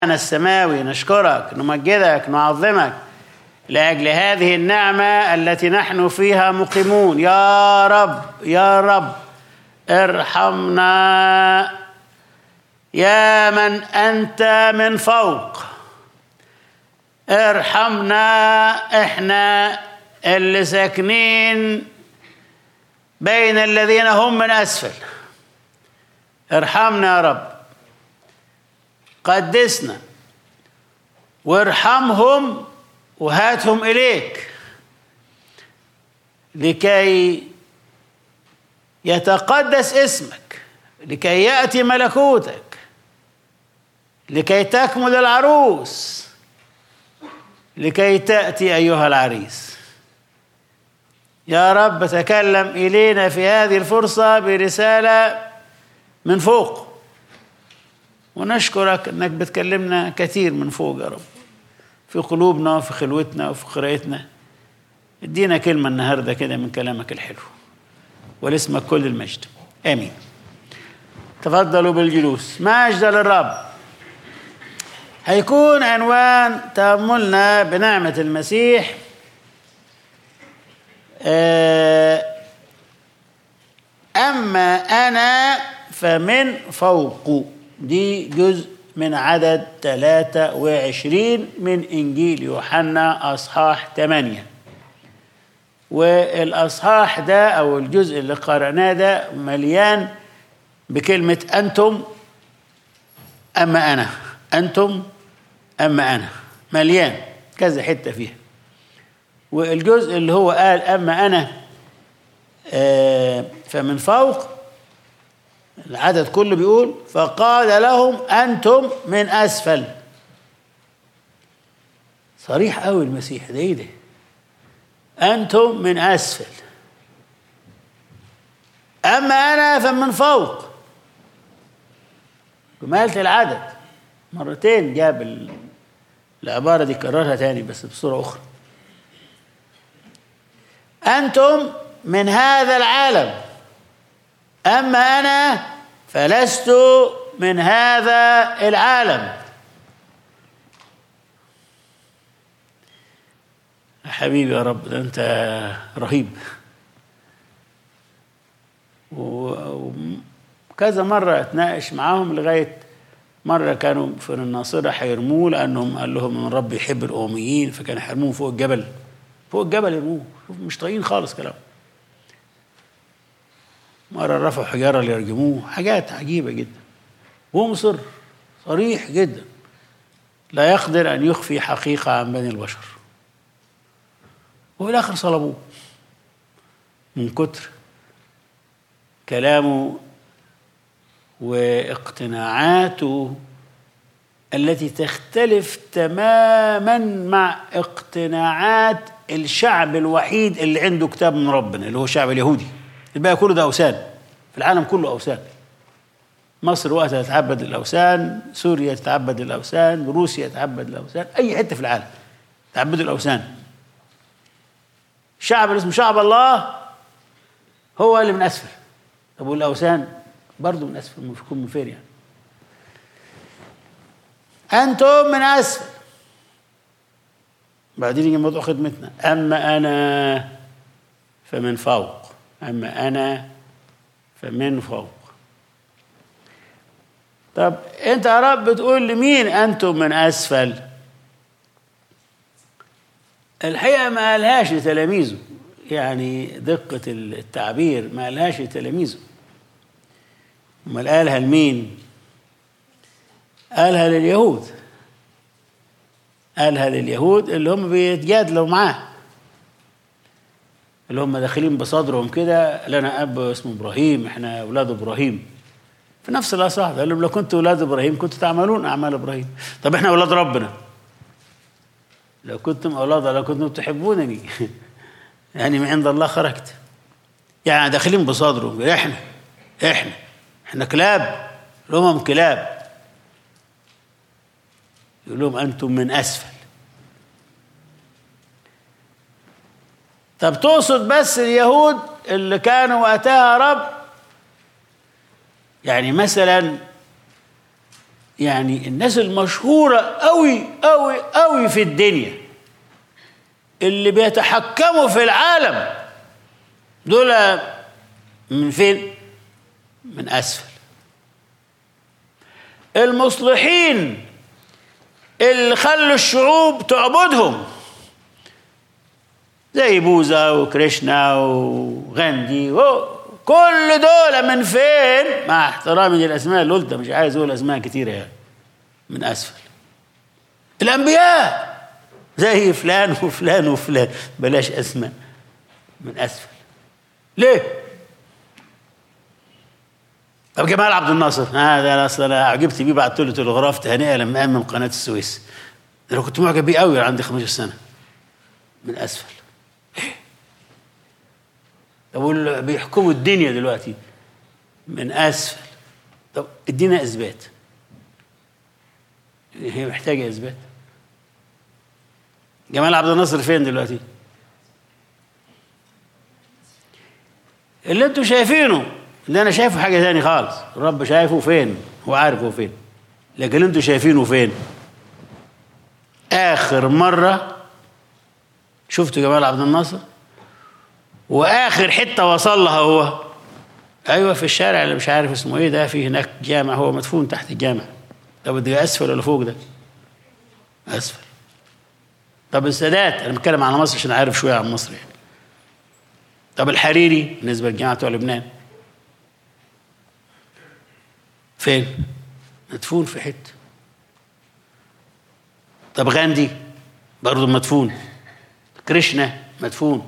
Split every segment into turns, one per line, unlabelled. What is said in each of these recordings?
السماوي نشكرك نمجدك نعظمك لاجل هذه النعمه التي نحن فيها مقيمون يا رب يا رب ارحمنا يا من انت من فوق ارحمنا احنا اللي ساكنين بين الذين هم من اسفل ارحمنا يا رب قدسنا وارحمهم وهاتهم اليك لكي يتقدس اسمك لكي ياتي ملكوتك لكي تكمل العروس لكي تاتي ايها العريس يا رب تكلم الينا في هذه الفرصه برساله من فوق ونشكرك انك بتكلمنا كثير من فوق يا رب في قلوبنا وفي خلوتنا وفي قراءتنا ادينا كلمه النهارده كده من كلامك الحلو ولاسمك كل المجد امين تفضلوا بالجلوس مجد للرب هيكون عنوان تاملنا بنعمه المسيح اما انا فمن فوق دي جزء من عدد 23 من إنجيل يوحنا أصحاح 8 والأصحاح ده أو الجزء اللي قرأناه ده مليان بكلمة أنتم أما أنا أنتم أما أنا مليان كذا حتة فيها والجزء اللي هو قال أما أنا فمن فوق العدد كله بيقول فقال لهم انتم من اسفل صريح قوي المسيح ده ايه ده انتم من اسفل اما انا فمن فوق جمالة العدد مرتين جاب العبارة دي كررها تاني بس بصورة أخرى أنتم من هذا العالم أما أنا فلست من هذا العالم حبيبي يا رب ده أنت رهيب وكذا مرة اتناقش معاهم لغاية مرة كانوا في الناصرة هيرموه لأنهم قال لهم إن رب يحب الأميين فكان هيرموه فوق الجبل فوق الجبل يرموه مش طايقين خالص كلام مرة رفعوا حجارة ليرجموه حاجات عجيبة جدا وهو مصر صريح جدا لا يقدر أن يخفي حقيقة عن بني البشر وفي الآخر صلبوه من كتر كلامه واقتناعاته التي تختلف تماما مع اقتناعات الشعب الوحيد اللي عنده كتاب من ربنا اللي هو الشعب اليهودي الباقي كله ده اوثان في العالم كله اوثان مصر وقتها تتعبد الاوثان سوريا تتعبد الاوثان روسيا تتعبد الاوثان اي حته في العالم تعبدوا الاوثان الشعب اللي اسمه شعب الله هو اللي من اسفل طب والاوثان برضه من اسفل يكون من فين يعني انتم من اسفل بعدين يجي موضوع خدمتنا اما انا فمن فوق أما أنا فمن فوق طب أنت يا رب بتقول لمين أنتم من أسفل الحقيقة ما قالهاش لتلاميذه يعني دقة التعبير ما قالهاش لتلاميذه امال قالها لمين قالها لليهود قالها لليهود اللي هم بيتجادلوا معاه اللي هم داخلين بصدرهم كده لنا اب اسمه ابراهيم احنا اولاد ابراهيم في نفس الاصح قال لهم لو كنتوا اولاد ابراهيم كنتوا تعملون اعمال ابراهيم طب احنا اولاد ربنا لو كنتم اولاد لو كنتم تحبونني يعني من عند الله خرجت يعني داخلين بصدرهم احنا احنا احنا كلاب الامم كلاب يقول لهم انتم من اسفل طب تقصد بس اليهود اللي كانوا وقتها رب يعني مثلا يعني الناس المشهورة قوي قوي قوي في الدنيا اللي بيتحكموا في العالم دول من فين؟ من أسفل المصلحين اللي خلوا الشعوب تعبدهم زي بوذا وكريشنا وغاندي كل دول من فين مع احترامي للاسماء اللي قلتها مش عايز اقول اسماء كتيره يعني من اسفل الانبياء زي فلان وفلان وفلان بلاش اسماء من اسفل ليه طب جمال عبد الناصر هذا آه اصل انا عجبت بيه بعت له تلغراف تهنئه لما امم قناه السويس انا كنت معجب بيه قوي عندي 15 سنه من اسفل طب بيحكموا الدنيا دلوقتي من اسفل طب ادينا اثبات هي محتاجه اثبات جمال عبد الناصر فين دلوقتي اللي انتوا شايفينه اللي انا شايفه حاجه ثاني خالص الرب شايفه فين هو عارف هو فين لكن انتوا شايفينه فين اخر مره شفتوا جمال عبد الناصر واخر حته وصل لها هو ايوه في الشارع اللي مش عارف اسمه ايه ده في هناك جامع هو مدفون تحت الجامع طب ده اسفل ولا فوق ده اسفل طب السادات انا بتكلم على مصر عشان عارف شويه عن مصر يعني طب الحريري بالنسبه للجامعه بتوع لبنان فين مدفون في حته طب غاندي برضه مدفون كريشنا مدفون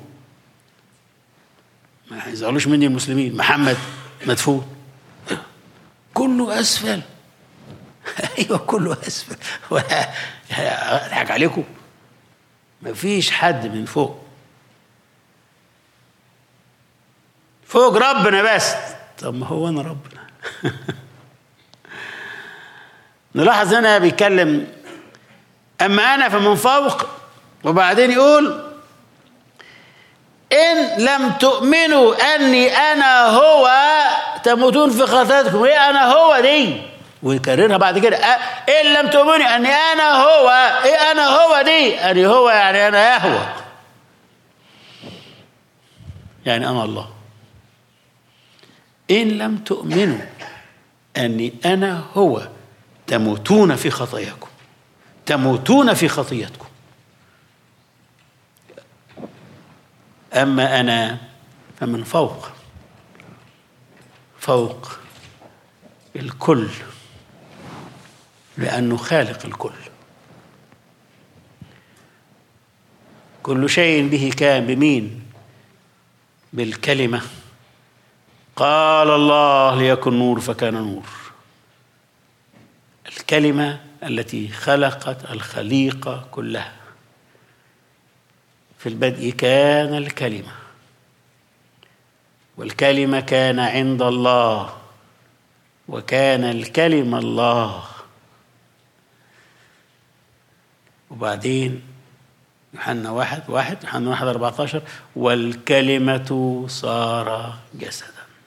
ما يزعلوش مني المسلمين محمد مدفون كله اسفل ايوه كله اسفل اضحك عليكم ما فيش حد من فوق فوق ربنا بس طب ما هو انا ربنا نلاحظ هنا بيتكلم اما انا فمن فوق وبعدين يقول إن لم تؤمنوا أني أنا هو تموتون في خطاياكم إيه أنا هو دي ويكررها بعد كده إن لم تؤمنوا أني أنا هو إيه أنا هو دي أني هو يعني أنا يهوى يعني أنا الله إن لم تؤمنوا أني أنا هو تموتون في خطاياكم تموتون في خطيتكم أما أنا فمن فوق فوق الكل لأنه خالق الكل كل شيء به كان بمين بالكلمة قال الله ليكن نور فكان نور الكلمة التي خلقت الخليقة كلها في البدء كان الكلمة والكلمة كان عند الله وكان الكلمة الله وبعدين يوحنا واحد واحد يوحنا واحد أربعة عشر والكلمة صار جسدا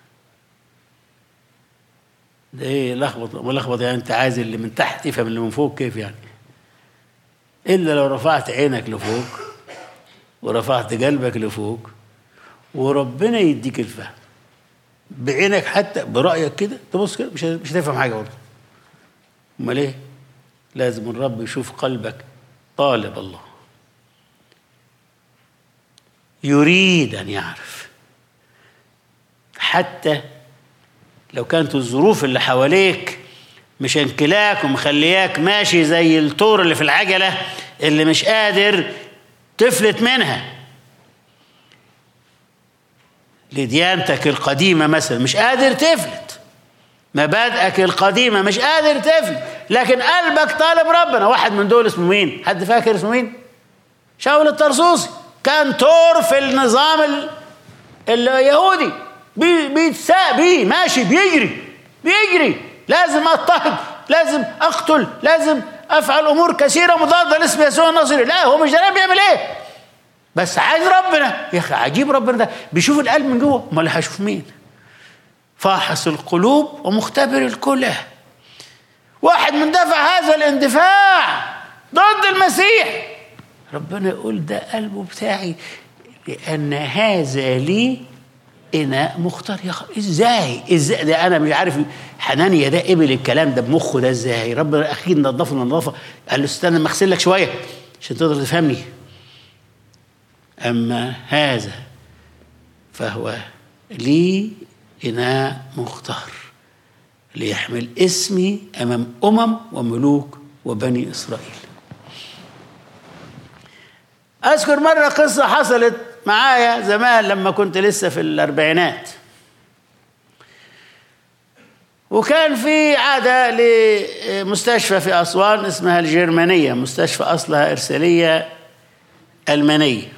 ده ايه لخبط ملخبط يعني انت عايز اللي من تحت يفهم اللي من فوق كيف يعني الا لو رفعت عينك لفوق ورفعت قلبك لفوق وربنا يديك الفهم بعينك حتى برأيك كده تبص كده مش مش هتفهم حاجة برضه أمال إيه؟ لازم الرب يشوف قلبك طالب الله يريد أن يعرف حتى لو كانت الظروف اللي حواليك مش انكلاك ومخلياك ماشي زي الطور اللي في العجلة اللي مش قادر تفلت منها لديانتك القديمة مثلا مش قادر تفلت مبادئك القديمة مش قادر تفلت لكن قلبك طالب ربنا واحد من دول اسمه مين حد فاكر اسمه مين شاول الطرسوسي كان تور في النظام اليهودي بيتساق بيه ماشي بيجري بيجري لازم اضطهد لازم اقتل لازم افعل امور كثيره مضاده لاسم يسوع الناصري لا هو مش دريان بيعمل ايه بس عايز ربنا يا اخي عجيب ربنا ده بيشوف القلب من جوه امال هيشوف مين فاحص القلوب ومختبر الكلى واحد مندفع هذا الاندفاع ضد المسيح ربنا يقول ده قلبه بتاعي لأن هذا لي إناء مختار يا خ- ازاي ازاي ده انا مش عارف حنانيا ده قبل الكلام ده بمخه ده ازاي ربنا اكيد نظفه نظافه قال له استنى ما اغسل لك شويه عشان تقدر تفهمني اما هذا فهو لي اناء مختار ليحمل اسمي امام امم وملوك وبني اسرائيل اذكر مره قصه حصلت معايا زمان لما كنت لسه في الاربعينات وكان في عادة لمستشفى في أسوان اسمها الجرمانية مستشفى أصلها إرسالية ألمانية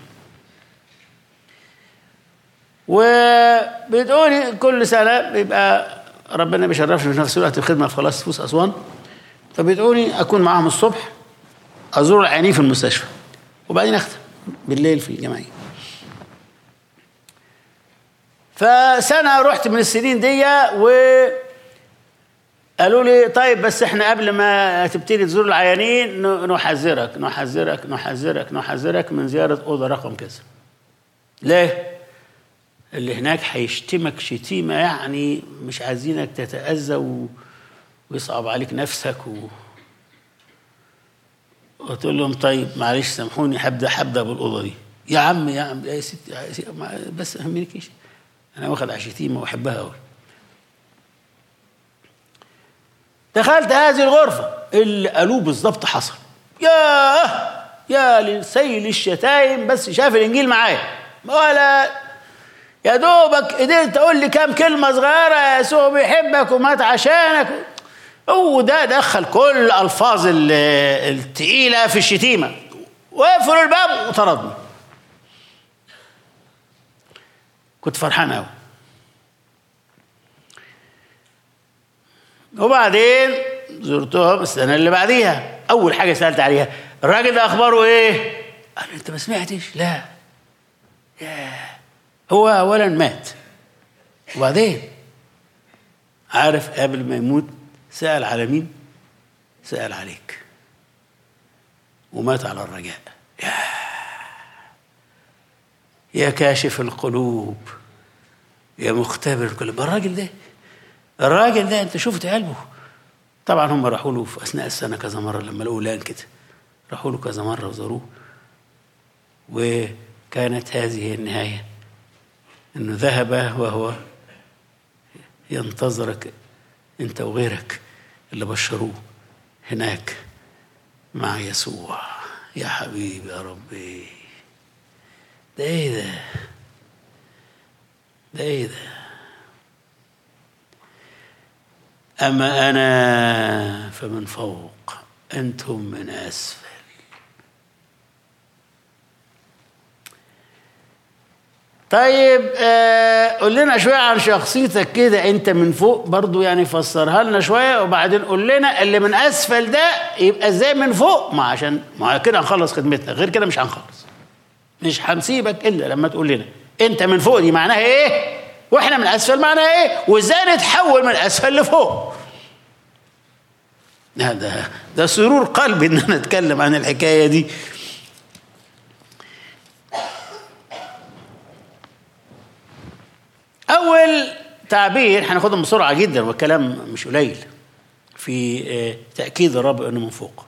وبتقولي كل سنة بيبقى ربنا بيشرفني في نفس الوقت الخدمة في خلاص فوس أسوان فبتقولي أكون معاهم الصبح أزور العيانين في المستشفى وبعدين أختم بالليل في الجمعية فسنة رحت من السنين دي و قالوا لي طيب بس احنا قبل ما تبتدي تزور العيانين ن- نحذرك نحذرك نحذرك نحذرك من زيارة أوضة رقم كذا ليه؟ اللي هناك هيشتمك شتيمة يعني مش عايزينك تتأذى و... ويصعب عليك نفسك و... قلت لهم طيب معلش سامحوني هبدا هبدا بالاوضه دي يا عم يا عم يا ستي يا ستي ما- بس ما يهمنيش انا واخد على شتيمه واحبها قوي دخلت هذه الغرفه اللي قالوه بالظبط حصل يا يا لسيل الشتايم بس شاف الانجيل معايا ولا يا دوبك قدرت اقول لي كام كلمه صغيره يسوع بيحبك ومات عشانك هو ده دخل كل الالفاظ ال- التقيله في الشتيمه وقفلوا الباب وطردني كنت فرحان قوي وبعدين زرتهم السنه اللي بعديها اول حاجه سالت عليها الراجل ده اخباره ايه قال انت ما سمعتش لا ياه هو اولا مات وبعدين عارف قبل ما يموت سأل على مين سأل عليك ومات على الرجاء يا يا كاشف القلوب يا مختبر القلوب الراجل ده الراجل ده انت شفت قلبه طبعا هم راحوا له في اثناء السنه كذا مره لما لقوا لان كده راحوا له كذا مره وزاروه وكانت هذه النهايه انه ذهب وهو ينتظرك انت وغيرك اللي بشروه هناك مع يسوع يا حبيبي يا ربي ده ايه ده ده ايه ده اما انا فمن فوق انتم من اسفل طيب آه قول لنا شويه عن شخصيتك كده انت من فوق برضو يعني فسرها لنا شويه وبعدين قول لنا اللي من اسفل ده يبقى ازاي من فوق ما عشان ما كده هنخلص خدمتنا غير كده مش هنخلص مش هنسيبك الا لما تقول لنا انت من فوق دي معناها ايه واحنا من اسفل معناها ايه وازاي نتحول من اسفل لفوق ده ده ده سرور قلبي ان انا اتكلم عن الحكايه دي أول تعبير هناخدهم بسرعة جدا والكلام مش قليل في آه، تأكيد الرب أنه من فوق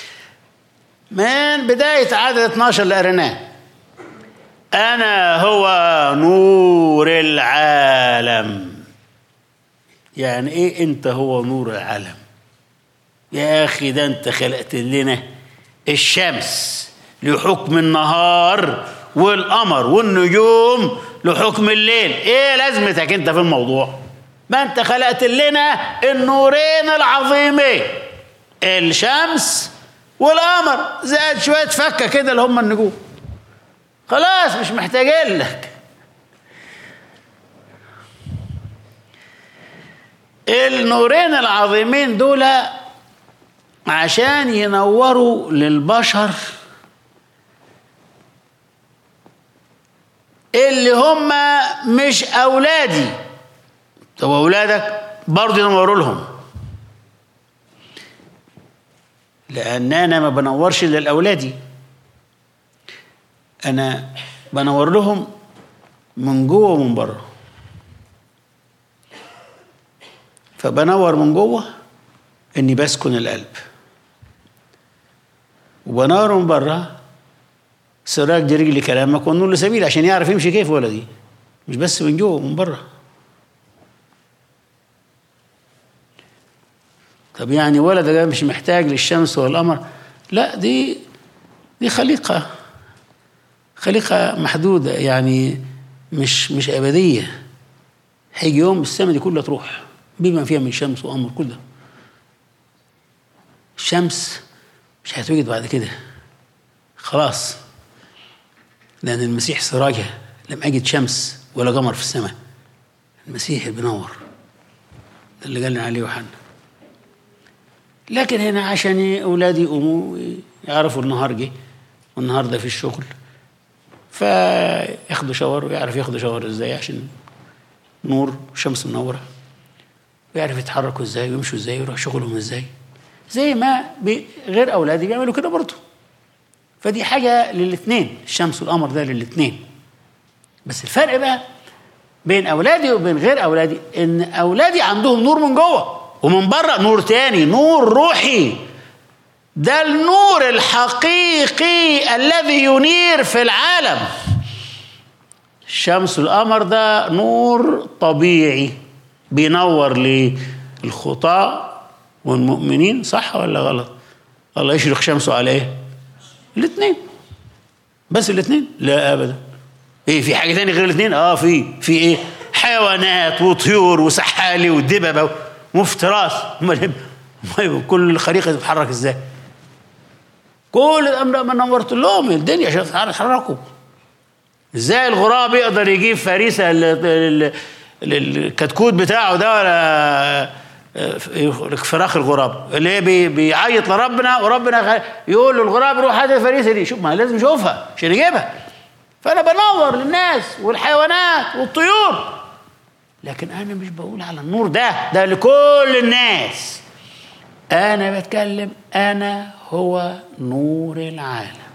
من بداية عدد 12 اللي قريناه أنا هو نور العالم يعني إيه أنت هو نور العالم يا أخي ده أنت خلقت لنا الشمس لحكم النهار والقمر والنجوم لحكم الليل ايه لازمتك انت في الموضوع ما انت خلقت لنا النورين العظيمين الشمس والقمر زائد شويه فكه كده اللي هم النجوم خلاص مش محتاجين لك النورين العظيمين دول عشان ينوروا للبشر اللي هم مش اولادي طب اولادك برضه ينوروا لهم لان انا ما بنورش الا لاولادي انا بنور لهم من جوه ومن بره فبنور من جوه اني بسكن القلب وبنور من بره سراج رجلي كلامك والنور لسبيل عشان يعرف يمشي كيف ولدي مش بس من جوه من بره طب يعني ولد ده مش محتاج للشمس والقمر لا دي دي خليقة خليقة محدودة يعني مش مش أبدية هيجي يوم السماء دي كلها تروح بما فيها من شمس وقمر كل ده الشمس مش هتوجد بعد كده خلاص لأن المسيح سراجها لم أجد شمس ولا قمر في السماء المسيح بينور ده اللي قال عليه يوحنا لكن هنا عشان أولادي يقوموا يعرفوا النهار جه والنهار ده في الشغل فياخدوا شاور ويعرف ياخدوا شاور ازاي عشان نور وشمس منوره ويعرف يتحركوا ازاي ويمشوا ازاي ويروح شغلهم ازاي زي ما غير اولادي بيعملوا كده برضه فدي حاجه للاثنين الشمس والقمر ده للاثنين بس الفرق بقى بين اولادي وبين غير اولادي ان اولادي عندهم نور من جوه ومن بره نور تاني نور روحي ده النور الحقيقي الذي ينير في العالم الشمس والقمر ده نور طبيعي بينور للخطاة والمؤمنين صح ولا غلط الله يشرق شمسه على ايه الاثنين بس الاثنين لا ابدا ايه في حاجه ثانيه غير الاثنين اه في في ايه حيوانات وطيور وسحالي ودببه مفتراس كل الخليقه تتحرك ازاي كل الامر ما نورت لهم الدنيا عشان يتحركوا ازاي الغراب يقدر يجيب فريسه الكتكوت بتاعه ده ولا فراخ الغراب اللي هي بيعيط لربنا وربنا يقول للغراب روح هات الفريسه دي شوف ما لازم يشوفها عشان يجيبها فانا بنور للناس والحيوانات والطيور لكن انا مش بقول على النور ده ده لكل الناس انا بتكلم انا هو نور العالم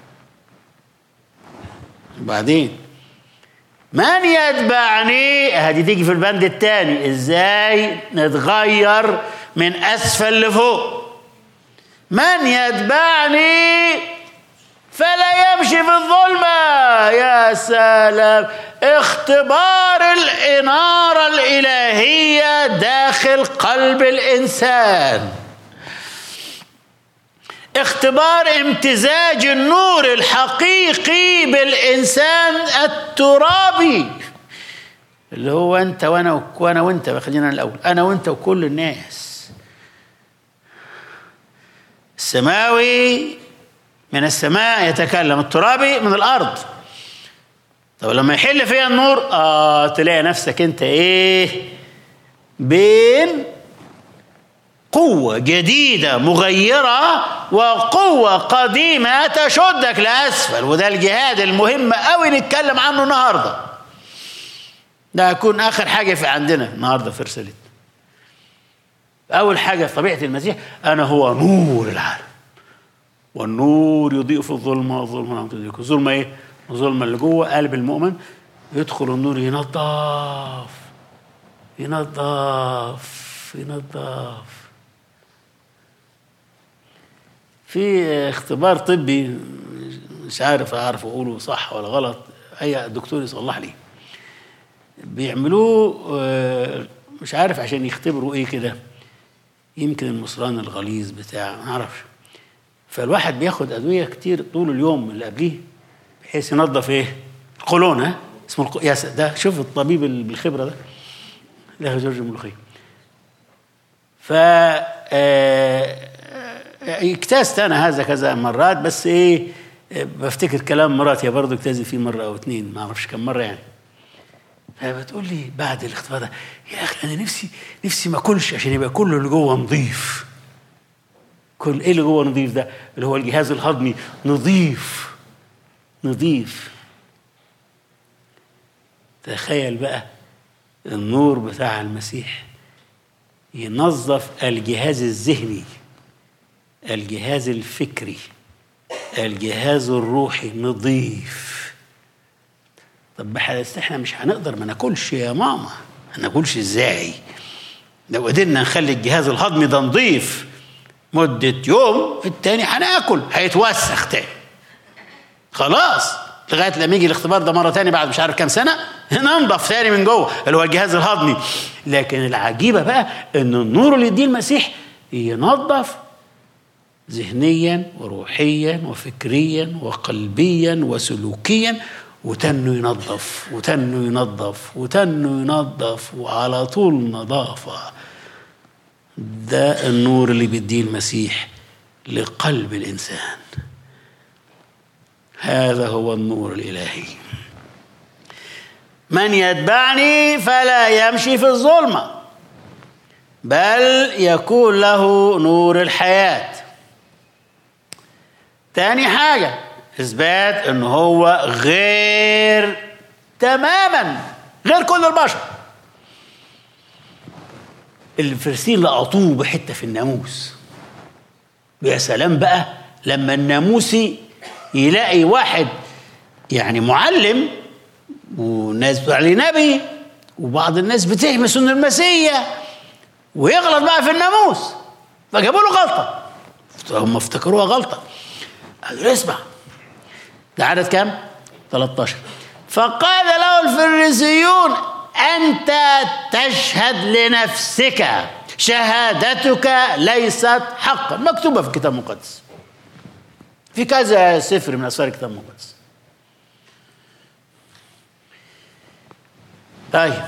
وبعدين من يتبعني هذه تيجي في البند الثاني ازاي نتغير من اسفل لفوق من يتبعني فلا يمشي في الظلمة يا سلام اختبار الإنارة الإلهية داخل قلب الإنسان اختبار امتزاج النور الحقيقي بالإنسان الترابي اللي هو أنت وأنا وأنا وأنت خلينا الأول أنا وأنت وكل الناس السماوي من السماء يتكلم الترابي من الأرض طب لما يحل فيها النور آه تلاقي نفسك أنت إيه بين قوة جديدة مغيرة وقوة قديمة تشدك لأسفل وده الجهاد المهم قوي نتكلم عنه النهاردة ده هيكون آخر حاجة في عندنا النهاردة في رسالتنا أول حاجة في طبيعة المسيح أنا هو نور العالم والنور يضيء في الظلمة والظلمة لم تدركه الظلمة إيه؟ الظلمة اللي جوه قلب المؤمن يدخل النور ينظف ينظف ينظف في اختبار طبي مش عارف اعرف اقوله صح ولا غلط اي دكتور يصلح لي بيعملوه مش عارف عشان يختبروا ايه كده يمكن المصران الغليظ بتاع ما اعرفش فالواحد بياخد ادويه كتير طول اليوم اللي قبليه بحيث ينظف ايه القولون ها اسمه الق... يا ده شوف الطبيب بالخبره ده ده جورج الملوخيه ف اجتزت انا هذا كذا مرات بس ايه بفتكر كلام مراتي برضه اجتزت فيه مره او اتنين ما اعرفش كم مره يعني فبتقول لي بعد الاختبار ده يا اخي انا نفسي نفسي ما اكلش عشان يبقى كله اللي جوه نظيف كل ايه اللي جوه نظيف ده اللي هو الجهاز الهضمي نظيف نظيف تخيل بقى النور بتاع المسيح ينظف الجهاز الذهني الجهاز الفكري الجهاز الروحي نظيف طب بس احنا مش هنقدر ما ناكلش يا ماما ما ناكلش ازاي لو قدرنا نخلي الجهاز الهضمي ده نظيف مدة يوم التاني هناكل هيتوسخ تاني خلاص لغايه لما يجي الاختبار ده مره تاني بعد مش عارف كام سنه ننضف تاني من جوه اللي هو الجهاز الهضمي لكن العجيبه بقى ان النور اللي يديه المسيح ينظف ذهنيا وروحيا وفكريا وقلبيا وسلوكيا وتنه ينظف وتنه ينظف وتنه ينظف وعلى طول نظافه ده النور اللي بيديه المسيح لقلب الانسان هذا هو النور الالهي من يتبعني فلا يمشي في الظلمه بل يكون له نور الحياه تاني حاجه اثبات ان هو غير تماما غير كل البشر الفرسين لقطوه بحته في الناموس يا سلام بقى لما الناموسي يلاقي واحد يعني معلم وناس بتقول عليه نبي وبعض الناس بتهمس انه المسيح ويغلط بقى في الناموس فجابوا له غلطه هم افتكروها غلطه قال له اسمع ده عدد كام؟ 13 فقال له الفريسيون انت تشهد لنفسك شهادتك ليست حقا مكتوبه في الكتاب المقدس في كذا سفر من اسفار الكتاب المقدس طيب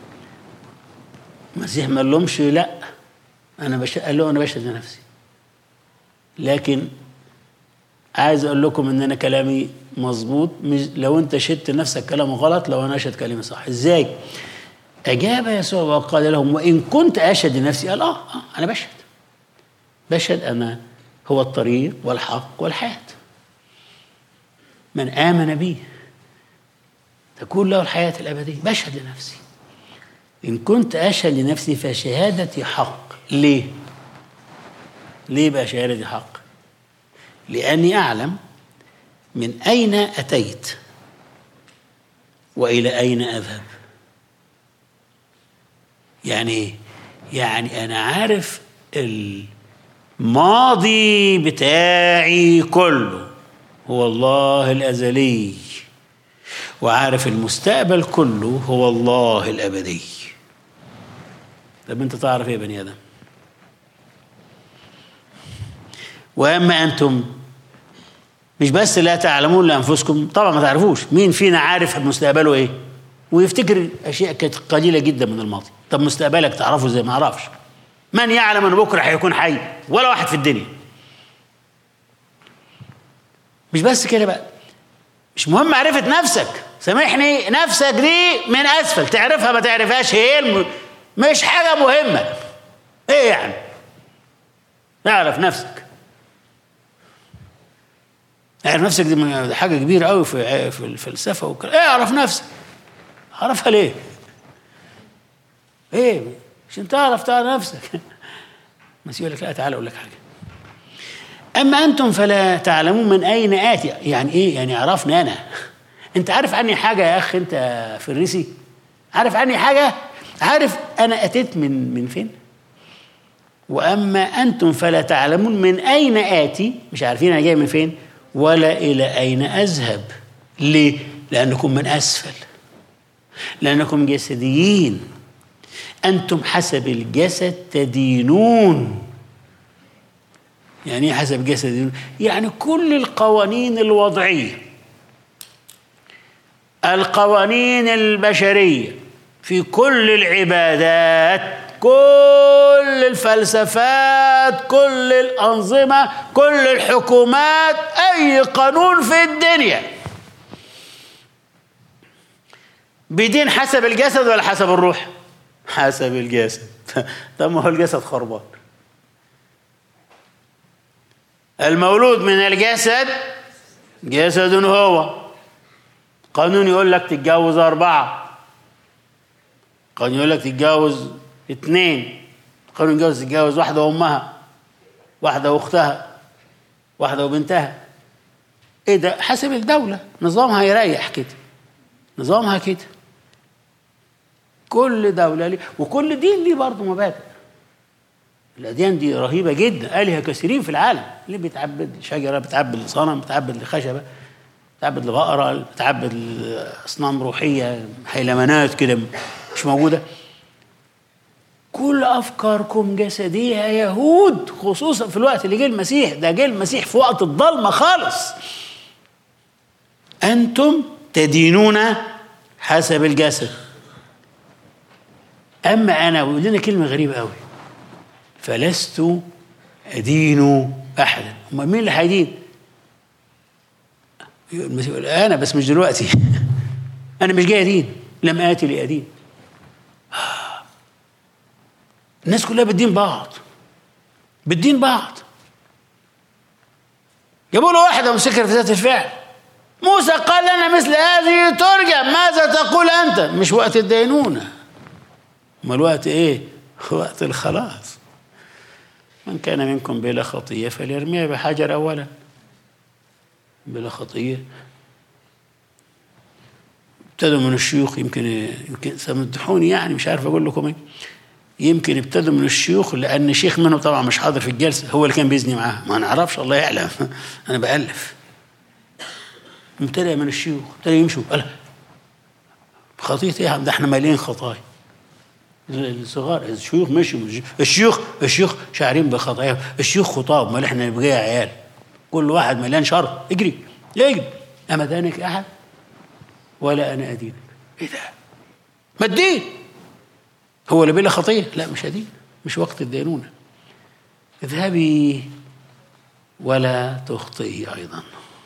المسيح ما لهمش لا انا بش... قال له انا بشهد لنفسي لكن عايز اقول لكم ان انا كلامي مظبوط مش لو انت شدت نفسك كلامه غلط لو انا اشهد كلامي صح ازاي اجاب يسوع وقال لهم وان كنت اشهد لنفسي قال اه, آه انا بشهد بشهد انا هو الطريق والحق والحياه من امن بي تكون له الحياه الابديه بشهد لنفسي ان كنت اشهد لنفسي فشهادتي حق ليه ليه بقى شهادتي حق لاني اعلم من اين اتيت والى اين اذهب يعني ايه يعني انا عارف الماضي بتاعي كله هو الله الازلي وعارف المستقبل كله هو الله الابدي طب انت تعرف ايه يا بني ادم واما انتم مش بس لا تعلمون لانفسكم طبعا ما تعرفوش مين فينا عارف مستقبله ايه ويفتكر اشياء كانت قليله جدا من الماضي طب مستقبلك تعرفه زي ما اعرفش من يعلم ان بكره هيكون حي ولا واحد في الدنيا مش بس كده بقى مش مهم معرفه نفسك سامحني نفسك دي من اسفل تعرفها ما تعرفهاش هي الم... مش حاجه مهمه ايه يعني اعرف نفسك اعرف نفسك دي حاجه كبيره قوي في في الفلسفه وكده اعرف نفسك اعرفها ليه ايه عشان تعرف تعرف نفسك بس يقول لك لا تعالى اقول لك حاجه اما انتم فلا تعلمون من اين اتي يعني ايه يعني عرفني انا انت عارف عني حاجه يا اخ انت في الريسي عارف عني حاجه عارف انا اتيت من من فين واما انتم فلا تعلمون من اين اتي مش عارفين انا جاي من فين ولا الى اين اذهب ليه لانكم من اسفل لانكم جسديين انتم حسب الجسد تدينون يعني ايه حسب الجسد تدينون يعني كل القوانين الوضعيه القوانين البشريه في كل العبادات كل الفلسفات كل الأنظمة كل الحكومات أي قانون في الدنيا بدين حسب الجسد ولا حسب الروح حسب الجسد طب ما هو الجسد خربان المولود من الجسد جسد هو قانون يقول لك تتجوز أربعة قانون يقول لك تتجوز اثنين قانون يتجوز تتجوز واحدة وأمها واحدة وأختها واحدة وبنتها إيه ده حسب الدولة نظامها يريح كده نظامها كده كل دولة ليه وكل دين ليه برضه مبادئ الأديان دي رهيبة جدا آلهة كثيرين في العالم اللي بيتعبد شجرة بتعبد لصنم بتعبد لخشبة بتعبد لبقرة بتعبد لأصنام روحية هيلمانات كده مش موجودة كل أفكاركم جسدية يا يهود خصوصا في الوقت اللي جه المسيح ده جه المسيح في وقت الضلمة خالص أنتم تدينون حسب الجسد أما أنا ويقول لنا كلمة غريبة قوي فلست أدين أحدا أمال مين اللي هيدين؟ المسيح يقول أنا بس مش دلوقتي أنا مش جاي أدين لم آتي لأدين الناس كلها بتدين بعض بتدين بعض جابوا له واحدة مسكر في ذات الفعل موسى قال لنا مثل هذه ترجم ماذا تقول أنت مش وقت الدينونة ما الوقت إيه وقت الخلاص من كان منكم بلا خطية فليرميها بحجر أولا بلا خطية ابتدوا من الشيوخ يمكن يمكن سامحوني يعني مش عارف اقول لكم ايه يمكن ابتدوا من الشيوخ لان شيخ منهم طبعا مش حاضر في الجلسه هو اللي كان بيزني معاه ما نعرفش الله يعلم انا بالف ابتدى من الشيوخ ابتدى يمشوا قال خطية ايه ده احنا مالين خطايا الصغار الشيوخ مشوا الشيوخ الشيوخ شاعرين بخطاياهم الشيوخ خطاب امال احنا نبقى عيال كل واحد مليان شر اجري اجري اما دانك احد ولا انا ادينك ايه ده ما الدين هو اللي بلا خطيه لا مش ادين مش وقت الدينونه اذهبي ولا تخطئي ايضا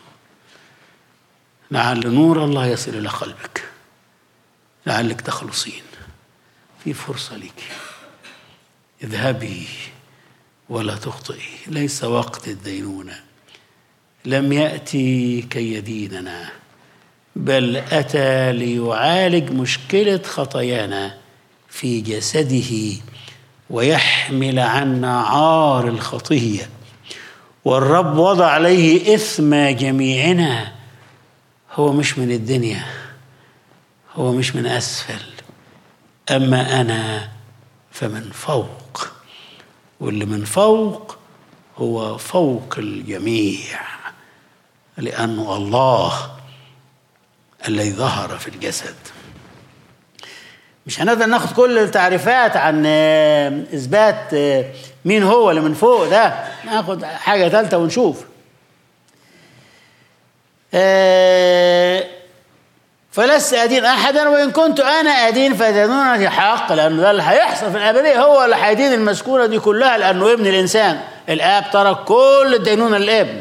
لعل نور الله يصل الى قلبك لعلك تخلصين في فرصه لك اذهبي ولا تخطئي ليس وقت الدينونه لم ياتي كي يديننا بل اتى ليعالج مشكله خطايانا في جسده ويحمل عنا عار الخطيه والرب وضع عليه اثم جميعنا هو مش من الدنيا هو مش من اسفل اما انا فمن فوق واللي من فوق هو فوق الجميع لانه الله الذي ظهر في الجسد مش هنقدر ناخد كل التعريفات عن اثبات مين هو اللي من فوق ده ناخد حاجه ثالثه ونشوف فلست أدين أحدا وإن كنت أنا أدين فدينونتي حق لأنه ده اللي هيحصل في الأبدية هو اللي هيدين المسكونة دي كلها لأنه ابن الإنسان الآب ترك كل الدينونة للابن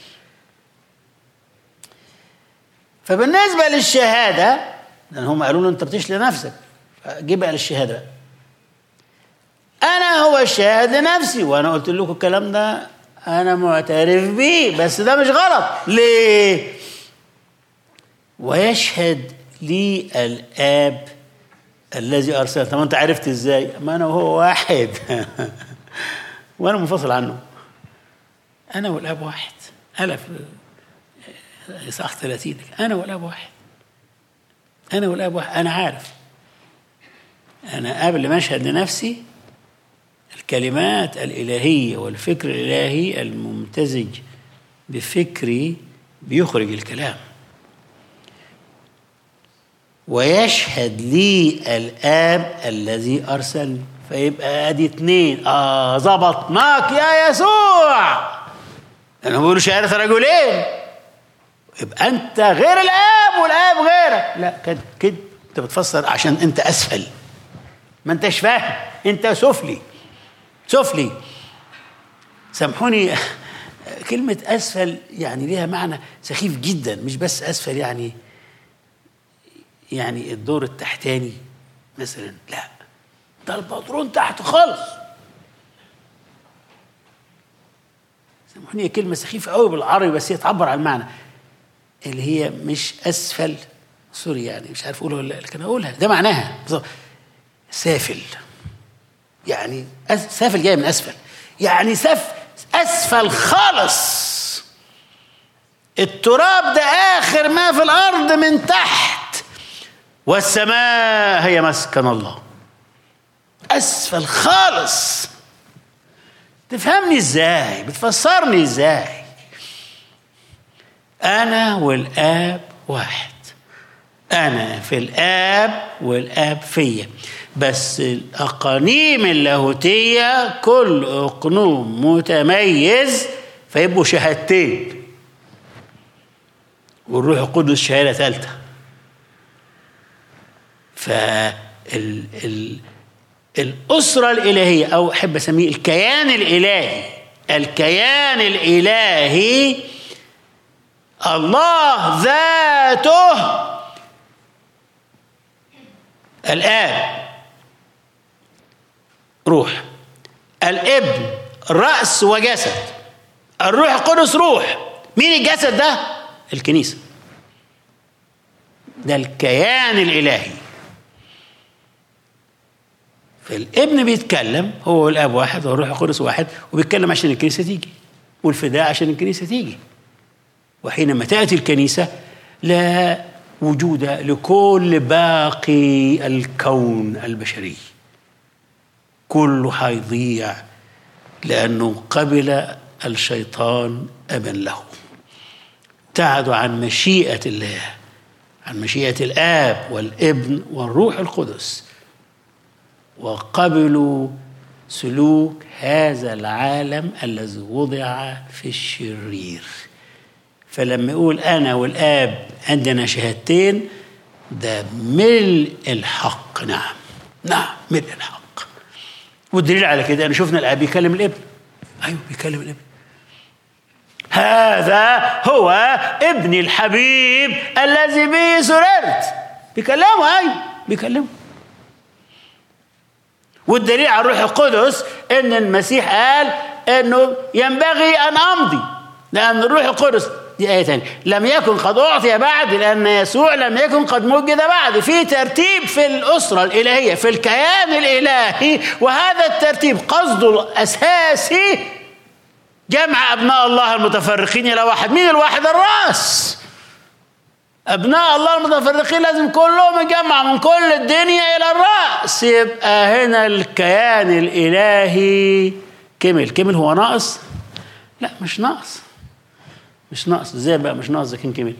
فبالنسبة للشهادة لأن هم قالوا له أنت بتشلي نفسك جه بقى للشهادة أنا هو الشاهد لنفسي وأنا قلت لكم الكلام ده أنا معترف بيه بس ده مش غلط ليه؟ ويشهد لي الآب الذي أرسله طب أنت عرفت إزاي؟ ما أنا وهو واحد وأنا منفصل عنه أنا والآب واحد أنا في إصحاح 30 أنا والآب واحد أنا والآب واحد أنا عارف أنا قبل ما أشهد لنفسي الكلمات الإلهية والفكر الإلهي الممتزج بفكري بيخرج الكلام ويشهد لي الآب الذي أرسلني فيبقى ادي اتنين اه ظبطناك يا يسوع لانه بيقولوا شهاده رجلين يبقى انت غير الاب والاب غيرك لا كده كده انت بتفسر عشان انت اسفل ما انتش فاهم انت سفلي سفلي سامحوني كلمة أسفل يعني ليها معنى سخيف جدا مش بس أسفل يعني يعني الدور التحتاني مثلا لا ده الباترون تحت خالص سامحوني هي كلمة سخيفة قوي بالعربي بس هي تعبر عن المعنى اللي هي مش أسفل سوري يعني مش عارف أقولها ولا لكن أقولها ده معناها سافل يعني سافل جاي من أسفل يعني سف اسفل خالص التراب ده اخر ما في الارض من تحت والسماء هي مسكن الله اسفل خالص تفهمني ازاي بتفسرني ازاي انا والاب واحد انا في الاب والاب فيا بس الاقانيم اللاهوتيه كل اقنوم متميز فيبقوا شهادتين والروح القدس شهاده ثالثه فال ال الأسرة الإلهية أو أحب أسميه الكيان الإلهي الكيان الإلهي الله ذاته الآب روح الابن رأس وجسد الروح القدس روح مين الجسد ده؟ الكنيسة ده الكيان الإلهي فالابن بيتكلم هو والاب واحد والروح القدس واحد وبيتكلم عشان الكنيسه تيجي والفداء عشان الكنيسه تيجي وحينما تاتي الكنيسه لا وجود لكل باقي الكون البشري كله هيضيع لانه قبل الشيطان ابا له ابتعدوا عن مشيئه الله عن مشيئه الاب والابن والروح القدس وقبلوا سلوك هذا العالم الذي وضع في الشرير فلما يقول انا والاب عندنا شهادتين ده ملء الحق نعم نعم ملء الحق والدليل على كده انا شفنا الاب بيكلم الابن ايوه بيكلم الابن هذا هو ابني الحبيب الذي به سررت بيكلمه ايوه بيكلمه والدليل على الروح القدس ان المسيح قال انه ينبغي ان امضي لان الروح القدس دي آية ثانية لم يكن قد أعطي بعد لأن يسوع لم يكن قد مجد بعد في ترتيب في الأسرة الإلهية في الكيان الإلهي وهذا الترتيب قصده الأساسي جمع أبناء الله المتفرقين إلى واحد مين الواحد الرأس أبناء الله المتفرقين لازم كلهم يجمع من كل الدنيا إلى الرأس يبقى هنا الكيان الإلهي كمل كمل هو ناقص؟ لا مش ناقص مش ناقص ازاي بقى مش ناقص كان كمل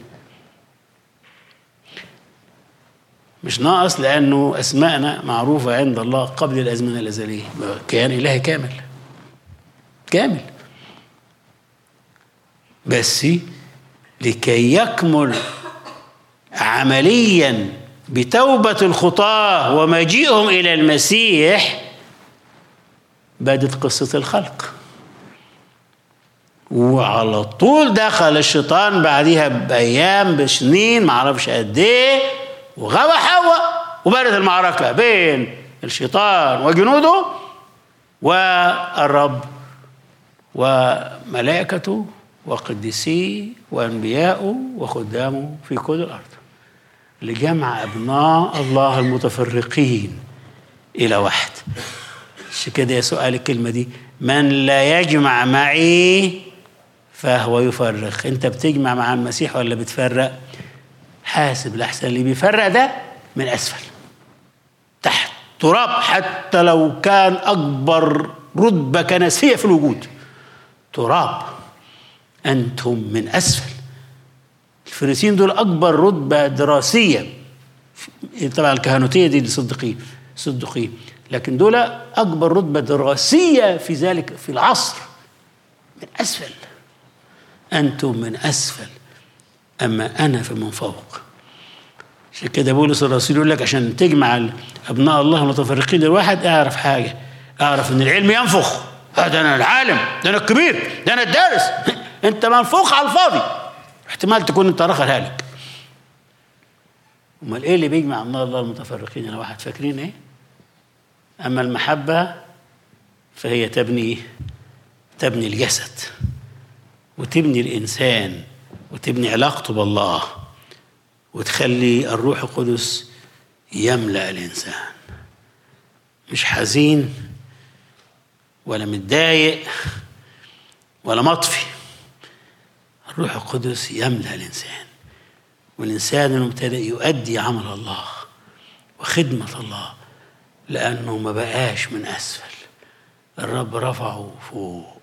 مش ناقص لأنه أسماءنا معروفة عند الله قبل الأزمنة الأزلية كيان إلهي كامل كامل بس لكي يكمل عمليا بتوبة الخطاة ومجيئهم إلى المسيح بدت قصة الخلق وعلى طول دخل الشيطان بعديها بأيام بسنين معرفش قد إيه وغوى حواء وبدت المعركة بين الشيطان وجنوده والرب وملائكته وقديسيه وأنبياءه وخدامه في كل الأرض لجمع أبناء الله المتفرقين إلى واحد عشان كده يسوع قال الكلمة دي من لا يجمع معي فهو يفرق انت بتجمع مع المسيح ولا بتفرق حاسب لحسن اللي بيفرق ده من أسفل تحت تراب حتى لو كان أكبر رتبة كنسية في الوجود تراب أنتم من أسفل الفريسيين دول أكبر رتبة دراسية طبعا الكهنوتية دي صدقين صدقين لكن دول أكبر رتبة دراسية في ذلك في العصر من أسفل أنتم من أسفل أما أنا فمن فوق عشان كده بولس الرسول يقول لك عشان تجمع أبناء الله المتفرقين الواحد أعرف حاجة أعرف إن العلم ينفخ ده أنا العالم ده أنا الكبير ده أنا الدارس أنت منفوخ على الفاضي احتمال تكون أنت رخر هالك امال ايه اللي بيجمع ابناء الله المتفرقين الى واحد فاكرين ايه اما المحبه فهي تبني تبني الجسد وتبني الانسان وتبني علاقته بالله وتخلي الروح القدس يملا الانسان مش حزين ولا متضايق ولا مطفي الروح القدس يملأ الإنسان والإنسان المبتدئ يؤدي عمل الله وخدمة الله لأنه ما بقاش من أسفل الرب رفعه فوق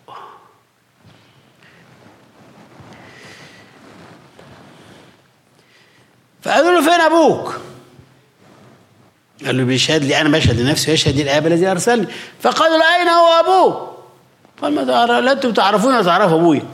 فقالوا له فين أبوك؟ قال له بيشهد لي أنا بشهد لنفسي ويشهد لي الآب الذي أرسلني فقالوا له أين هو أبوه؟ قال ما تعرف لا أنتم تعرفون ولا تعرفوا أبويا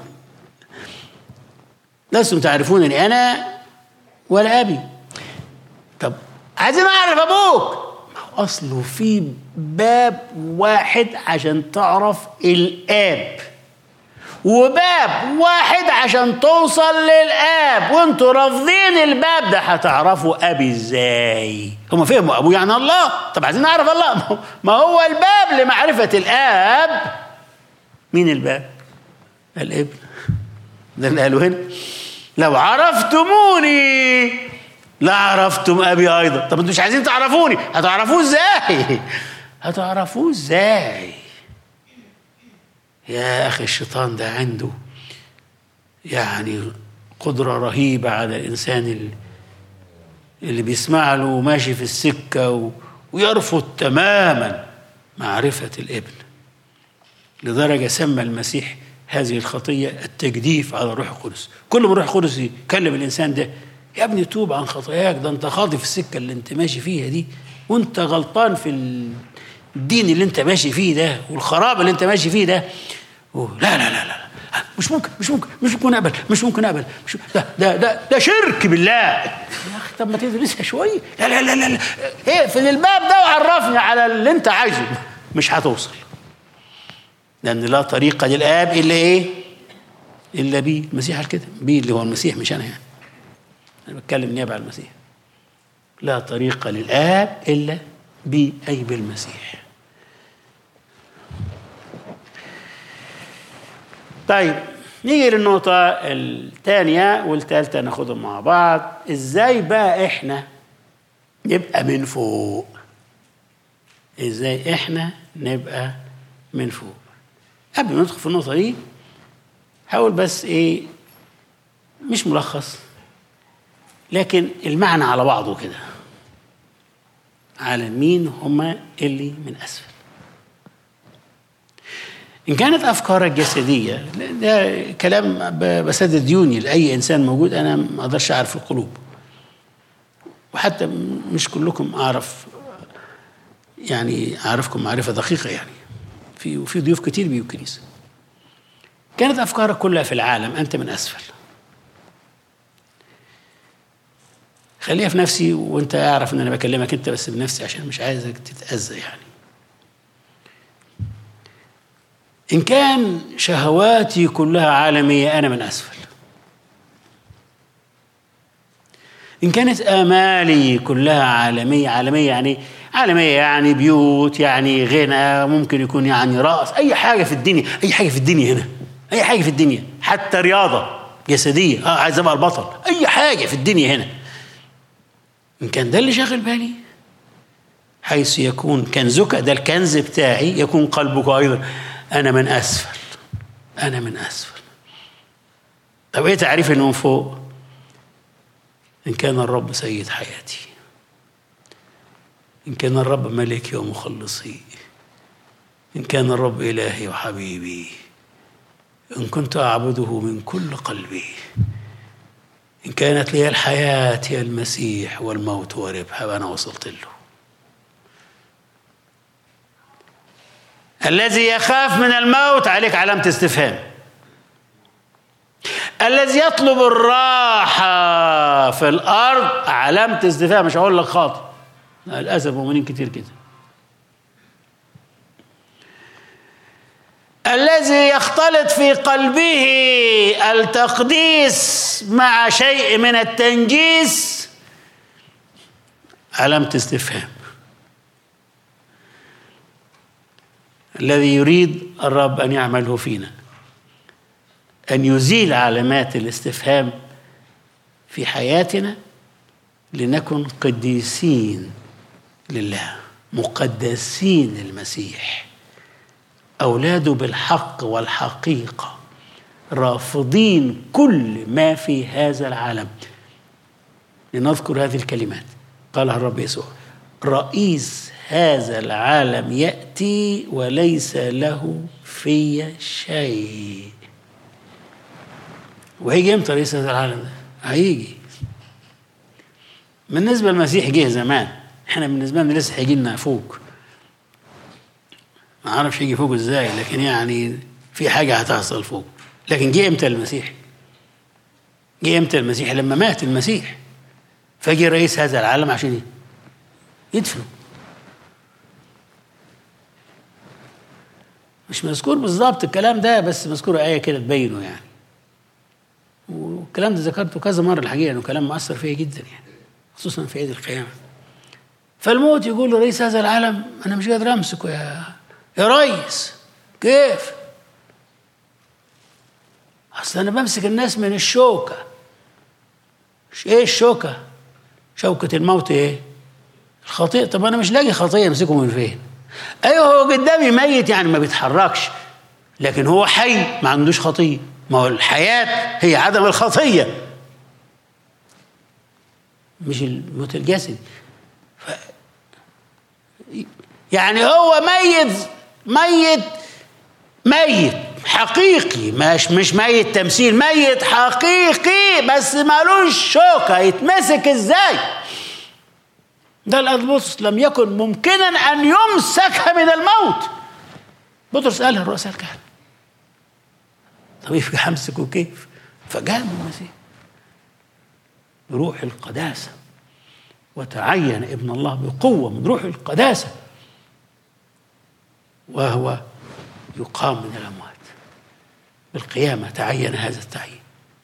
لستم تعرفونني أنا ولا أبي طب عايزين أعرف أبوك أصله في باب واحد عشان تعرف الآب وباب واحد عشان توصل للآب وانتوا رافضين الباب ده هتعرفوا أبي ازاي هما فهموا أبوه يعني الله طب عايزين نعرف الله ما هو الباب لمعرفة الآب مين الباب الابن ده اللي قالوا هنا لو عرفتموني لعرفتم ابي ايضا طب انتوا مش عايزين تعرفوني هتعرفوه ازاي هتعرفوه ازاي يا اخي الشيطان ده عنده يعني قدره رهيبه على الانسان اللي, اللي بيسمع له وماشي في السكه و... ويرفض تماما معرفه الابن لدرجه سمى المسيح هذه الخطيه التجديف على الروح القدس كل ما الروح القدس يكلم الانسان ده يا ابني توب عن خطاياك ده انت خاطي في السكه اللي انت ماشي فيها دي وانت غلطان في الدين اللي انت ماشي فيه ده والخراب اللي انت ماشي فيه ده لا لا لا لا مش ممكن مش ممكن مش ممكن اقبل مش ممكن اقبل مش ده ده ده, ده شرك بالله يا اخي طب ما تدرسها شويه لا لا لا لا, لا. اقفل الباب ده وعرفني على اللي انت عايزه مش هتوصل لان لا طريق للاب الا ايه؟ الا بيه المسيح قال كده بيه اللي هو المسيح مش انا يعني أنا بتكلم نيابة عن المسيح لا طريق للآب إلا بي أي بالمسيح طيب نيجي للنقطة الثانية والثالثة ناخدهم مع بعض ازاي بقى احنا نبقى من فوق ازاي احنا نبقى من فوق قبل ما ندخل في النقطة دي هقول بس ايه مش ملخص لكن المعنى على بعضه كده على مين هما اللي من أسفل إن كانت أفكارك جسدية ده كلام بسدد ديوني لأي إنسان موجود أنا ما أقدرش أعرف القلوب وحتى مش كلكم أعرف يعني أعرفكم معرفة دقيقة يعني في وفي ضيوف كتير بيجوا الكنيسة كانت أفكارك كلها في العالم أنت من أسفل خليها في نفسي وانت اعرف ان انا بكلمك انت بس بنفسي عشان مش عايزك تتاذى يعني ان كان شهواتي كلها عالميه انا من اسفل ان كانت امالي كلها عالميه عالميه يعني عالميه يعني بيوت يعني غنى ممكن يكون يعني راس اي حاجه في الدنيا اي حاجه في الدنيا هنا اي حاجه في الدنيا حتى رياضه جسديه اه عايز ابقى البطل اي حاجه في الدنيا هنا إن كان ده اللي شاغل بالي حيث يكون كنزك ده الكنز بتاعي يكون قلبك أيضا أنا من أسفل أنا من أسفل طب إيه تعريف إنه من فوق إن كان الرب سيد حياتي إن كان الرب ملكي ومخلصي إن كان الرب إلهي وحبيبي إن كنت أعبده من كل قلبي إن كانت لي الحياة هي المسيح والموت هو ربح أنا وصلت له الذي يخاف من الموت عليك علامة استفهام الذي يطلب الراحة في الأرض علامة استفهام مش هقول لك خاطئ للأسف مؤمنين كتير كده الذي يختلط في قلبه التقديس مع شيء من التنجيس علامة استفهام الذي يريد الرب أن يعمله فينا أن يزيل علامات الاستفهام في حياتنا لنكن قديسين لله مقدسين للمسيح أولاده بالحق والحقيقة رافضين كل ما في هذا العالم لنذكر هذه الكلمات قالها الرب يسوع رئيس هذا العالم يأتي وليس له في شيء وهيجي امتى رئيس هذا العالم ده؟ هيجي بالنسبة للمسيح جه زمان احنا بالنسبة لنا لسه هيجي لنا فوق ما اعرفش يجي فوق ازاي لكن يعني في حاجة هتحصل فوق لكن جه امتى المسيح؟ جه امتى المسيح؟ لما مات المسيح فجي رئيس هذا العالم عشان ايه؟ يدفنه مش مذكور بالظبط الكلام ده بس مذكور آية كده تبينه يعني والكلام ده ذكرته كذا مرة الحقيقة إنه كلام مؤثر فيا جدا يعني خصوصا في عيد القيامة فالموت يقول لرئيس هذا العالم أنا مش قادر أمسكه يا يا ريس كيف؟ أصل أنا بمسك الناس من الشوكة إيه الشوكة؟ شوكة الموت إيه؟ الخطيئة طب أنا مش لاقي خطية أمسكه من فين؟ أيوه هو قدامي ميت يعني ما بيتحركش لكن هو حي ما عندوش خطية ما هو الحياة هي عدم الخطية مش الموت الجسدي ف... يعني هو ميت ميت ميت حقيقي مش مش ميت تمثيل ميت حقيقي بس مالوش شوكة يتمسك ازاي ده الألبوس لم يكن ممكنا أن يمسك من الموت بطرس قالها الرؤساء الكهنة طب يبقى همسكه كيف؟ فقام المسيح بروح القداسة وتعين ابن الله بقوة من روح القداسة وهو يقام من الأموات بالقيامة تعين هذا التعيين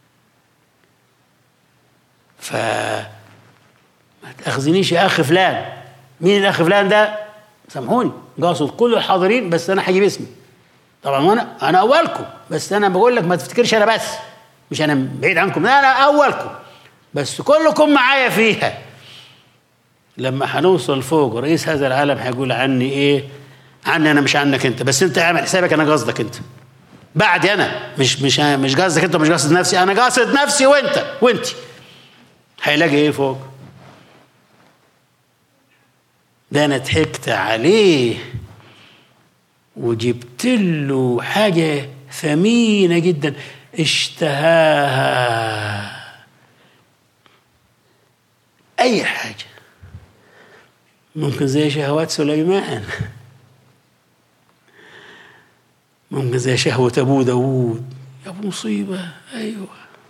ف ما تاخذنيش يا اخ فلان مين الاخ فلان ده سامحوني قاصد كل الحاضرين بس انا هجيب اسمي طبعا وانا انا اولكم بس انا بقول لك ما تفتكرش انا بس مش انا بعيد عنكم لا انا اولكم بس كلكم معايا فيها لما هنوصل فوق رئيس هذا العالم هيقول عني ايه عني انا مش عنك انت بس انت اعمل حسابك انا قصدك انت بعدي انا مش مش مش قصدك انت مش قاصد نفسي انا قاصد نفسي وانت وانت هيلاقي ايه فوق ده انا ضحكت عليه وجبت له حاجة ثمينة جدا اشتهاها أي حاجة ممكن زي شهوات سليمان ممكن زي شهوة أبو داود يا أبو مصيبة أيوة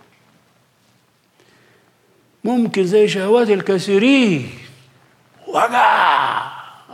ممكن زي شهوات الكثيرين وجع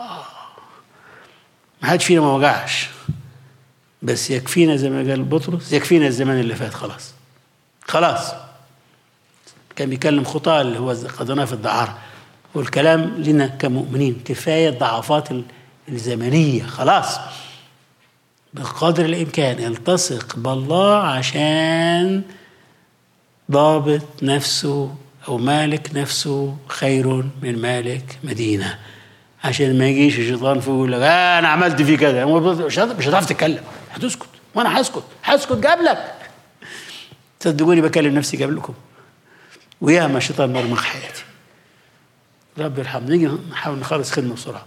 ما حدش فينا ما وجعش بس يكفينا زي ما قال بطرس يكفينا الزمان اللي فات خلاص خلاص كان بيكلم خطاه اللي هو قضيناه في الدعارة والكلام لنا كمؤمنين كفاية الضعفات الزمنية خلاص بقدر الإمكان التصق بالله عشان ضابط نفسه أو مالك نفسه خير من مالك مدينة عشان ما يجيش الشيطان فوق يقول لك آه أنا عملت فيه كذا مش هتعرف تتكلم هتسكت وأنا هسكت هسكت قبلك صدقوني بكلم نفسي قبلكم وياما الشيطان مرمغ حياتي رب يرحمنا نيجي نحاول نخلص خدمة بسرعة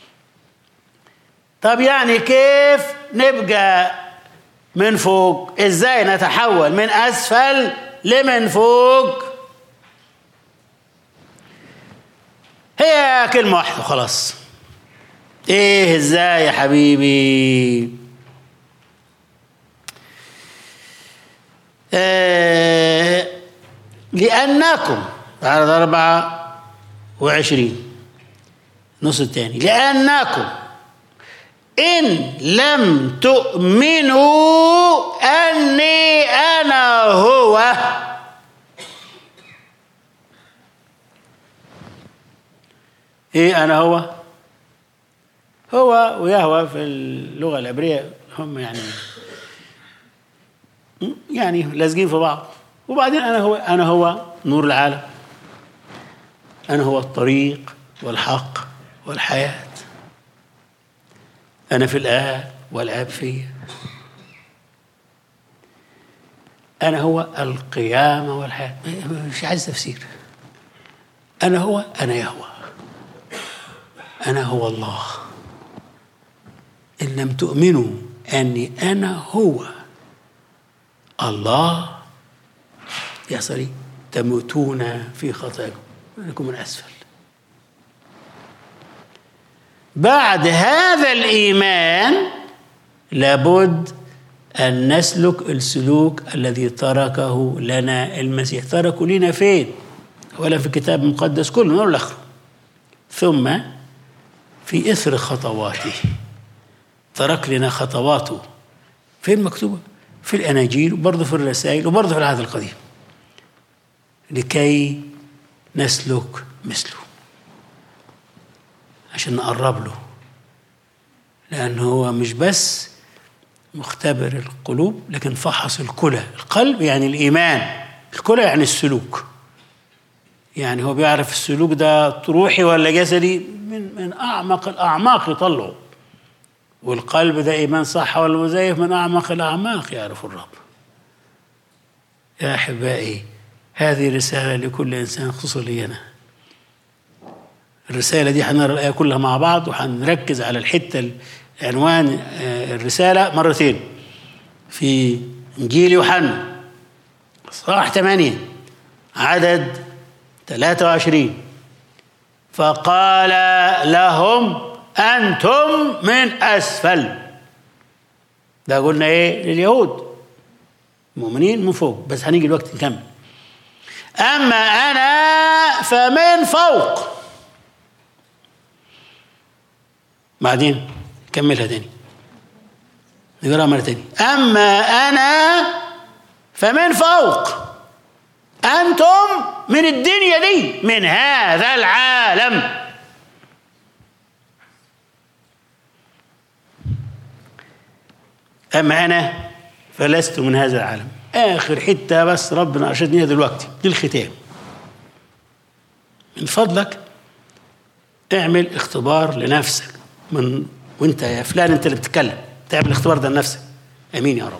طب يعني كيف نبقى من فوق ازاي نتحول من اسفل لمن فوق هي كلمة واحدة خلاص ايه ازاي يا حبيبي آه لأنكم عدد أربعة وعشرين نص الثاني لأنكم إن لم تؤمنوا أني أنا هو إيه أنا هو هو ويهوى في اللغة العبرية هم يعني يعني لازقين في بعض وبعدين أنا هو أنا هو نور العالم أنا هو الطريق والحق والحياة أنا في الآب والآب فيا أنا هو القيامة والحياة مش عايز تفسير أنا هو أنا يهوى أنا هو الله إن لم تؤمنوا أني أنا هو الله يحصل إيه؟ تموتون في خطاياكم أنكم من أسفل بعد هذا الإيمان لابد أن نسلك السلوك الذي تركه لنا المسيح تركه لنا فين ولا في الكتاب المقدس كله من الآخر ثم في إثر خطواته ترك لنا خطواته فين مكتوبة في الأناجيل وبرضه في الرسائل وبرضه في العهد القديم لكي نسلك مثله عشان نقرب له لأنه هو مش بس مختبر القلوب لكن فحص الكلى القلب يعني الإيمان الكلى يعني السلوك يعني هو بيعرف السلوك ده روحي ولا جسدي من من أعمق الأعماق يطلعه والقلب ده إيمان صح ولا مزيف من أعمق الأعماق يعرف الرب يا أحبائي هذه رسالة لكل إنسان خصوصا لي أنا الرسالة دي هنقرا الآية كلها مع بعض وهنركز على الحتة عنوان الرسالة مرتين في إنجيل يوحنا صح 8 عدد 23 فقال لهم أنتم من أسفل ده قلنا إيه لليهود المؤمنين من فوق بس هنيجي الوقت نكمل أما أنا فمن فوق بعدين كملها تاني نقراها مرة تاني أما أنا فمن فوق أنتم من الدنيا دي من هذا العالم أما أنا فلست من هذا العالم آخر حتة بس ربنا أرشدني دلوقتي دي الختام من فضلك اعمل اختبار لنفسك من وانت يا فلان انت اللي بتتكلم تعمل الاختبار ده لنفسك امين يا رب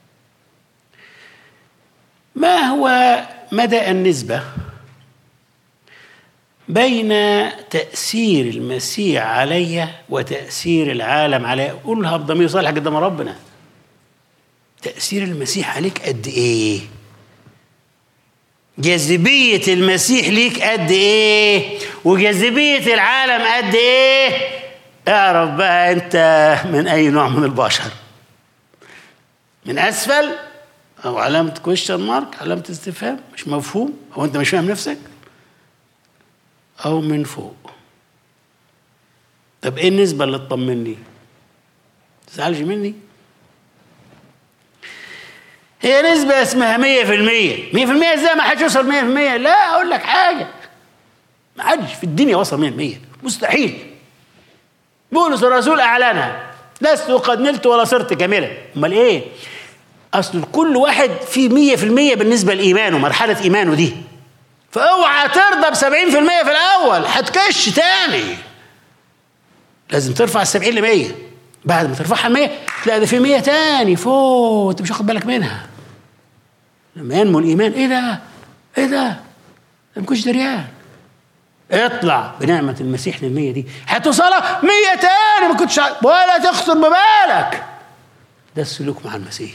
ما هو مدى النسبة بين تأثير المسيح علي وتأثير العالم علي قولها بضمير صالح قدام ربنا تأثير المسيح عليك قد إيه جاذبية المسيح ليك قد إيه وجاذبية العالم قد إيه اعرف بقى أنت من أي نوع من البشر من أسفل أو علامة كويشن مارك علامة استفهام مش مفهوم أو أنت مش فاهم نفسك أو من فوق طب إيه النسبة اللي تطمني؟ تزعلش مني؟ هي نسبة اسمها 100% 100% ازاي ما حدش يوصل 100% لا اقول لك حاجة ما حدش في الدنيا وصل 100% مستحيل بولس الرسول اعلنها لست قد نلت ولا صرت كاملا امال ايه اصل كل واحد فيه 100% بالنسبة لايمانه مرحلة ايمانه دي فاوعى ترضى ب 70% في الاول هتكش تاني لازم ترفع ال 70 ل 100 بعد ما ترفعها 100 تلاقي ده في 100 تاني فوق انت مش واخد بالك منها لما ينمو الايمان ايه ده؟ ايه ده؟ ما كنتش دريان اطلع بنعمة المسيح للمية دي هتوصلها مية تاني ما كنتش ولا تخطر ببالك ده السلوك مع المسيح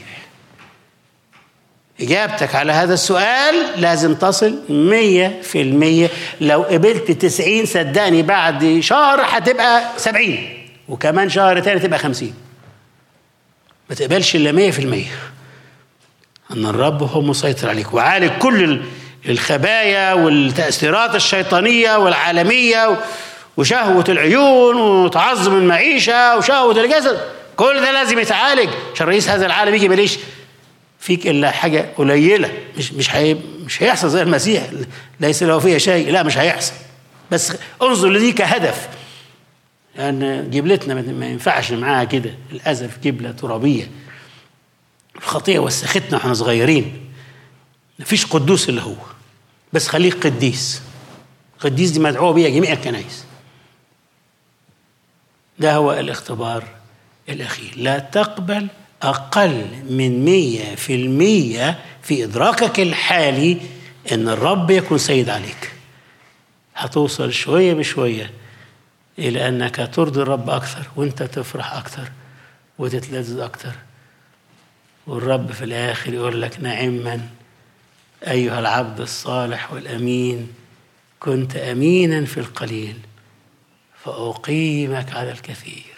إجابتك على هذا السؤال لازم تصل مية في المية لو قبلت تسعين صدقني بعد شهر هتبقى سبعين وكمان شهر تاني تبقى خمسين ما تقبلش إلا مية في المية أن الرب هو مسيطر عليك وعالج كل الخبايا والتأثيرات الشيطانية والعالمية وشهوة العيون وتعظم المعيشة وشهوة الجسد كل ده لازم يتعالج عشان رئيس هذا العالم يجي ماليش فيك إلا حاجة قليلة مش مش هي مش هيحصل زي المسيح ليس له فيها شيء لا مش هيحصل بس انظر لدي كهدف لأن يعني جبلتنا ما ينفعش معاها كده للأسف جبلة ترابية الخطيئة وسختنا واحنا صغيرين مفيش قدوس إلا هو بس خليك قديس قديس دي مدعوة بيها جميع الكنائس ده هو الاختبار الأخير لا تقبل أقل من مية في المية في إدراكك الحالي إن الرب يكون سيد عليك هتوصل شوية بشوية إلى أنك ترضي الرب أكثر وأنت تفرح أكثر وتتلذذ أكثر والرب في الآخر يقول لك نعما أيها العبد الصالح والأمين كنت أمينا في القليل فأقيمك على الكثير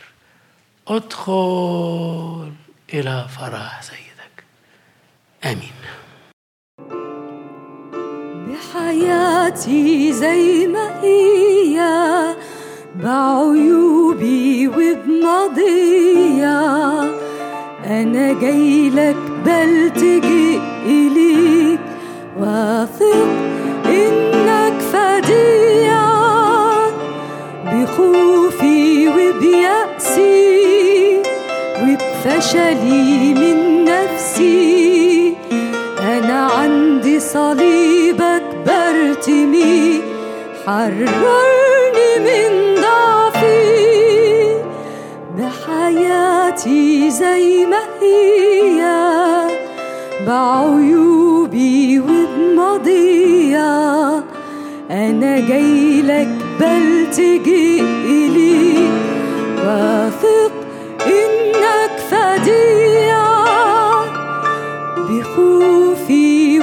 ادخل إلى فرح سيدك آمين
بحياتي زي ما هي بعيوبي وبماضية أنا جاي لك بلتجئ إليك واثق إنك فدية بخوفي وبيأسي وبفشلي من نفسي أنا عندي صليبك برتمي حررني من ضعفي بحياتي زي ما هي بعيوبي وبماضية أنا جاي لك بلتجئ إليك واثق إنك فدية بخوفي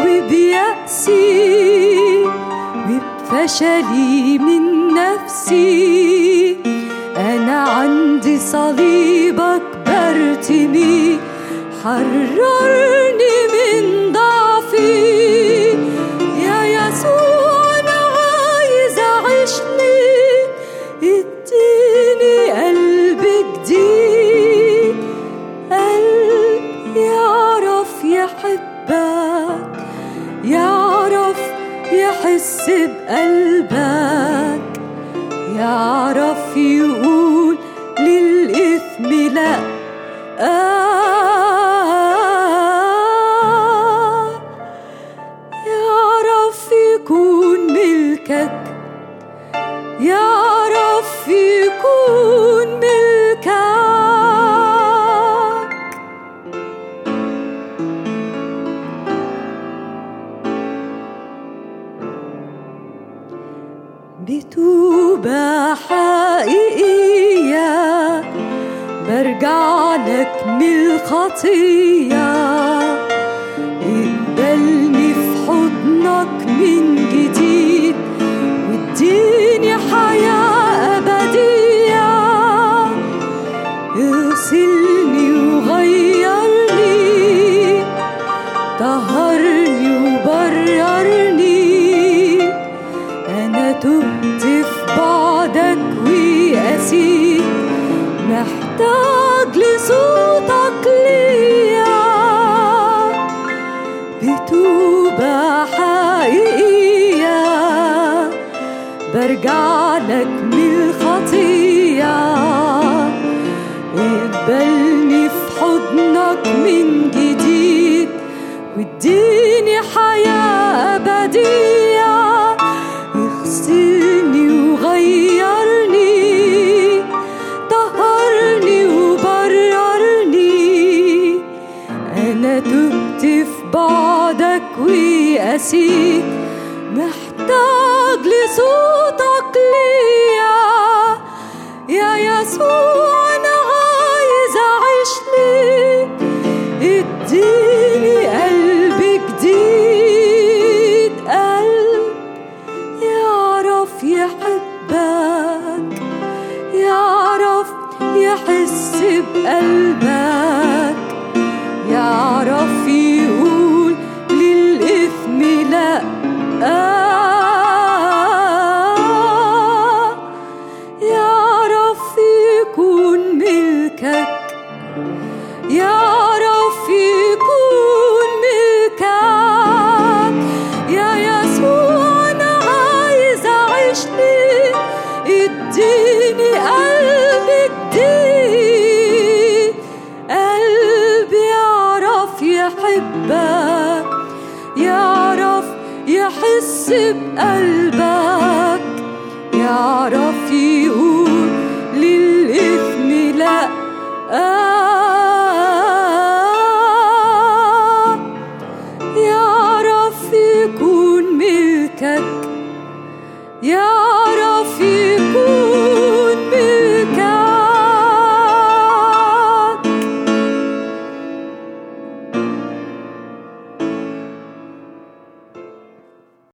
وبيأسي وبفشلي من نفسي أنا عندي صليبك برتمي حررني من ضعفي يا يسوع أنا عايز أعيش ليك اديني قلب جديد قلب يعرف يحبك يعرف يحس بقلبك يعرف يقول للإثم لأ آه يعرف يكون ملكك يعرف يكون ملكك بتوبة حقيقية برجع لك من الخطية اقبلني في حضنك من جديد واديني حياة أبدية اغسلني وغيرني طهرني وبررني أنا تهت في بعدك وقاسيت محتاج لصوتك ليا بتوبة حقيقية برجع لك من الخطية اقبلني في حضنك من جديد واديني حياة أبدية اغسلني وغيرني طهرني وبررني أنا تهت في بعدك وقاسيت محتاج لصوتك ليا يا يسوع أنا عايز أعيش ليك اديني قلب جديد قلب يعرف يحبك يعرف يحس بقلبك يعرف يقول للإثم لأ آه يعرف يكون ملكك يعرف يكون ملكك يا يسوع أنا عايز أعيش ليك اديني قلب جديد قلب يعرف يحبك يعرف يحس بقلبك يعرف يقول للإثم لأ آه يا